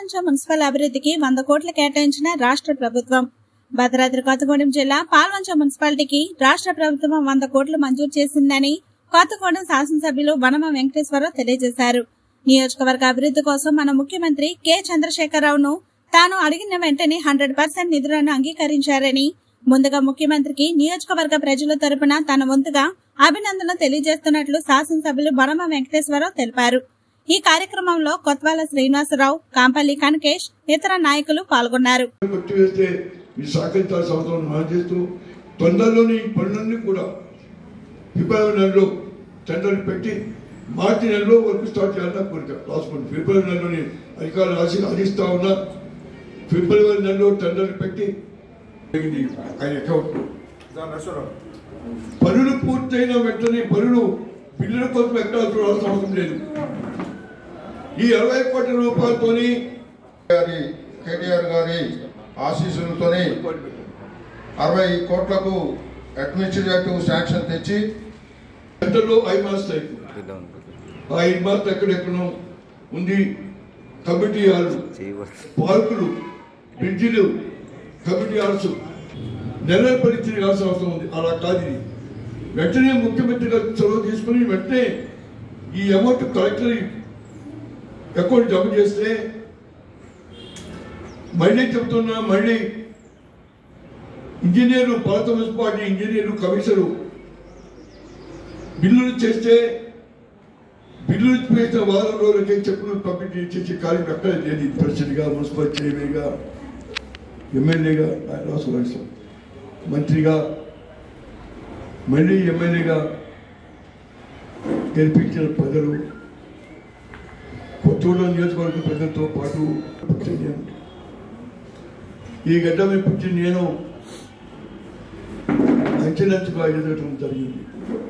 Palvancha municipal అభివృద్ధికి వంద కోట్లు కేటాయించిన రాష్ట్ర ప్రభుత్వం భద్రాద్రి కొత్తగూడెం జిల్లా పాల్వంచ మున్సిపాలిటీకి రాష్ట్ర ప్రభుత్వం వంద కోట్లు మంజూరు చేసిందని కొత్తగూడెం శాసనసభ్యులు వనమ వెంకటేశ్వరరావు తెలియజేశారు నియోజకవర్గ అభివృద్ధి కోసం మన ముఖ్యమంత్రి కె చంద్రశేఖరరావును తాను అడిగిన వెంటనే హండ్రెడ్ పర్సెంట్ నిధులను అంగీకరించారని ముందుగా ముఖ్యమంత్రికి నియోజకవర్గ ప్రజల తరపున తన వంతుగా అభినందనలు తెలియజేస్తున్నట్లు శాసనసభ్యులు బొనమ వెంకటేశ్వరరావు తెలిపారు ఈ కార్యక్రమంలో కొత్వాల శ్రీనివాసరావు కాంపల్లి కనకేష్ ఇతర నాయకులు పాల్గొన్నారు కొట్టివేస్తే మీరు సహకరించాల్సిన అవసరం మనం చేస్తూ తొందరలోని ఈ పనులన్నీ కూడా ఫిబ్రవరి నెలలో టెండర్లు పెట్టి మార్చి నెలలో వర్క్ స్టార్ట్ చేయాలని కోరిక రాసుకోండి ఫిబ్రవరి నెలలోని అధికారులు రాసి అందిస్తా ఉన్నా ఫిబ్రవరి నెలలో టెండర్లు పెట్టి జరిగింది ఆయన అకౌంట్ పనులు పూర్తయిన వెంటనే పనులు బిల్లుల కోసం ఎక్కడాల్సిన అవసరం లేదు ఈ ఇరవై కోట్ల రూపాయలతోని గారి కేటీఆర్ గారి ఆశీస్సులతోని అరవై కోట్లకు అడ్మినిస్ట్రేటివ్ శాంక్షన్ తెచ్చి సెంటర్లో ఐమాస్ టైప్ ఆ ఐమాస్ ఎక్కడెక్కడో ఉంది కమిటీ హాల్ పార్కులు బ్రిడ్జిలు కమిటీ హాల్స్ నెల పరిస్థితి కావాల్సిన అవసరం ఉంది అలా కాదు ఇది వెంటనే ముఖ్యమంత్రి గారు చొరవ తీసుకుని వెంటనే ఈ అమౌంట్ కలెక్టర్ అకౌంట్ జమ చేస్తే మళ్ళీ చెప్తున్నా మళ్ళీ ఇంజనీర్లు పాత మున్సిపాలిటీ ఇంజనీర్లు కమిషనరు బిల్లులు చేస్తే బిల్లులు చేసిన వారం రోజులకే చెప్పులు పంపిణీ చేసే కార్యం ఎక్కడ లేదు ప్రెసిడెంట్గా మున్సిపల్ చైర్మన్గా ఎమ్మెల్యేగా ఆయన రాసుకోవాలి మంత్రిగా మళ్ళీ ఎమ్మెల్యేగా గెలిపించిన ప్రజలు కొత్తూరులో నియోజకవర్గ ప్రజలతో పాటు పుట్టిన నేను ఈ గడ్డ మీద పుట్టిన నేను అంచెలంచుగా ఎదగటం జరిగింది